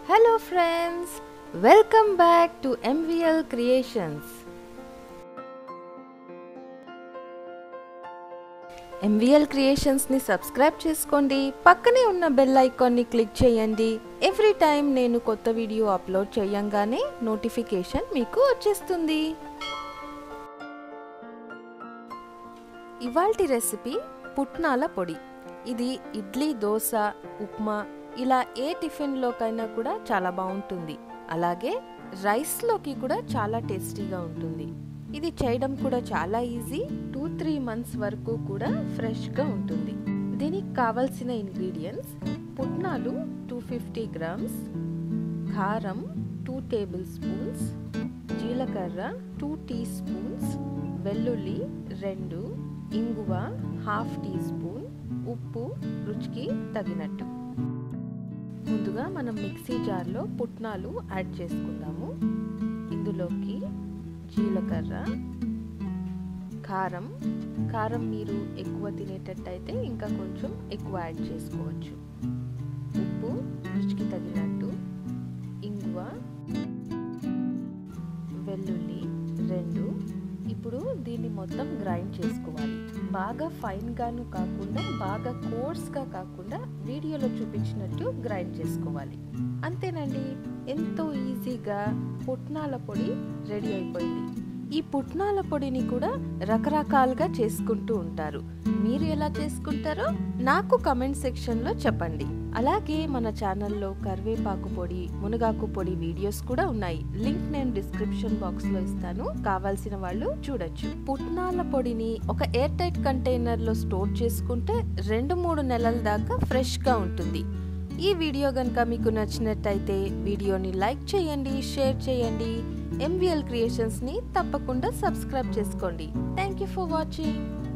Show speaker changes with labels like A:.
A: hello friends welcome back to MVL creations MVL క్రియేషన్స్ని subscribe చేసుకోండి పక్కనే ఉన్న బెల్ ఐకాన్ని క్లిక్ చేయండి ఎవ్రీ టైం నేను కొత్త వీడియో అప్లోడ్ చేయంగానే నోటిఫికేషన్ మీకు వచ్చేస్తుంది ఇవాల్టి రెసిపీ పుట్నాల పొడి ఇది ఇడ్లీ దోశ ఉప్మా ఇలా ఏ టిఫిన్లోకైనా కూడా చాలా బాగుంటుంది అలాగే రైస్లోకి కూడా చాలా టేస్టీగా ఉంటుంది ఇది చేయడం కూడా చాలా ఈజీ టూ త్రీ మంత్స్ వరకు కూడా ఫ్రెష్గా ఉంటుంది దీనికి కావలసిన ఇంగ్రీడియంట్స్ పుట్నాలు టూ ఫిఫ్టీ గ్రామ్స్ కారం టూ టేబుల్ స్పూన్స్ జీలకర్ర టూ టీ స్పూన్స్ వెల్లుల్లి రెండు ఇంగువ హాఫ్ టీ స్పూన్ ఉప్పు రుచికి తగినట్టు ముందుగా మనం మిక్సీ జార్లో పుట్నాలు యాడ్ చేసుకుందాము ఇందులోకి జీలకర్ర కారం కారం మీరు ఎక్కువ తినేటట్టయితే ఇంకా కొంచెం ఎక్కువ యాడ్ చేసుకోవచ్చు ఉప్పు రుచికి తగినట్టు ఇంగువ వెల్లుల్లి రెండు ఇప్పుడు దీన్ని మొత్తం గ్రైండ్ చేసుకోవాలి బాగా ఫైన్గాను కాకుండా బాగా కోర్స్గా కాకుండా వీడియోలో చూపించినట్టు గ్రైండ్ చేసుకోవాలి అంతేనండి ఎంతో ఈజీగా పుట్నాల పొడి రెడీ అయిపోయింది ఈ పుట్నాల పొడిని కూడా రకరకాలుగా చేసుకుంటూ ఉంటారు మీరు ఎలా చేసుకుంటారో నాకు కమెంట్ సెక్షన్లో చెప్పండి అలాగే మన ఛానల్లో కరివేపాకు పొడి మునగాకు పొడి వీడియోస్ కూడా ఉన్నాయి లింక్ నేను డిస్క్రిప్షన్ బాక్స్ లో ఇస్తాను కావాల్సిన వాళ్ళు చూడొచ్చు పుట్నాల పొడిని ఒక ఎయిర్ టైట్ కంటైనర్ లో స్టోర్ చేసుకుంటే రెండు మూడు నెలల దాకా ఫ్రెష్ గా ఉంటుంది ఈ వీడియో కనుక మీకు నచ్చినట్టయితే వీడియోని లైక్ చేయండి షేర్ చేయండి ఎంవిఎల్ క్రియేషన్స్ని తప్పకుండా సబ్స్క్రైబ్ చేసుకోండి థ్యాంక్ యూ ఫర్ వాచింగ్